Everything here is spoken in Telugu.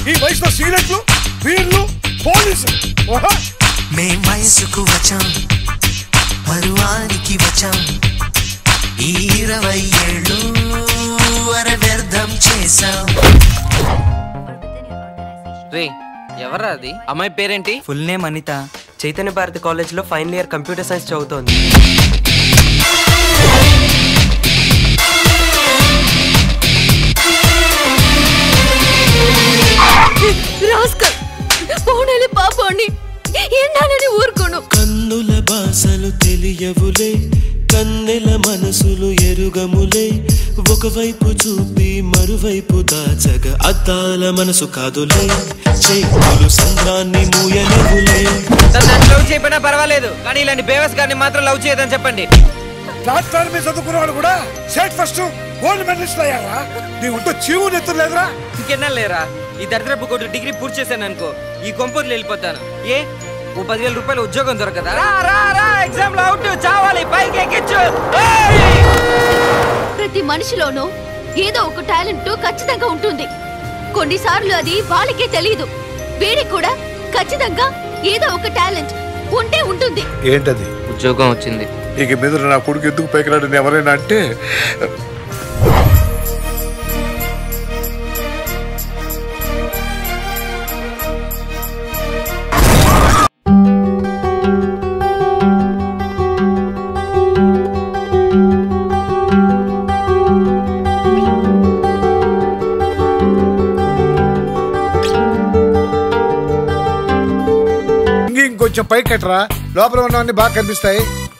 ఈ వయసులో సిగరెట్లు వీళ్ళు పోలీసు ఓహో మేం వయసుకు వచ్చాం పరువానికి వచ్చాం ఈ ఇరవై ఏళ్ళు వర వ్యర్థం చేశాం రే ఎవరా అది అమ్మాయి పేరేంటి ఫుల్ నేమ్ అనిత చైతన్య భారతి కాలేజ్లో ఫైనల్ ఇయర్ కంప్యూటర్ సైన్స్ చదువుతోంది రాస్కల్ పోనేలి పాపోని ఎన్నాలని ఊరుకోను కన్నుల బాసలు తెలియవులే కన్నెల మనసులు ఎరుగములే ఒకవైపు చూపి మరువైపు దాచగ అద్దాల మనసు కాదులే చేతులు సంద్రాన్ని మూయలేవులే నన్ను లవ్ చేయకపోయినా పర్వాలేదు కానీ ఇలాంటి బేవస్ గారిని మాత్రం లవ్ చేయదని చెప్పండి ప్లాట్ఫామ్ మీద చదువుకున్నవాడు కూడా స్టేట్ ఫస్ట్ గోల్డ్ మెడలిస్ట్ అయ్యారా నీ ఉంటే చీవు నెత్తురు లేదురా ఇంకెన్నా లేరా ఈ దరిద్రపు కొట్టు డిగ్రీ పూర్తి చేశాను అనుకో ఈ కొంపూర్లు వెళ్ళిపోతాను ఏ ఓ పదివేల రూపాయలు ఉద్యోగం దొరకదా రా రా రా ఎగ్జామ్ లో అవుట్ చావాలి పైకి ఎక్కించు ఏయ్! ప్రతి మనిషిలోనూ ఏదో ఒక టాలెంట్ ఖచ్చితంగా ఉంటుంది కొన్నిసార్లు అది వాళ్ళకే తెలియదు వీడికి కూడా ఖచ్చితంగా ఏదో ఒక టాలెంట్ ఉంటే ఉంటుంది ఏంటది ఉద్యోగం వచ్చింది ఇక మీద నా కొడుకు ఎందుకు పైకిరాడని ఎవరైనా అంటే ఇంకొంచెం పైకి కట్టరా లోపల ఉన్నవన్నీ బాగా కనిపిస్తాయి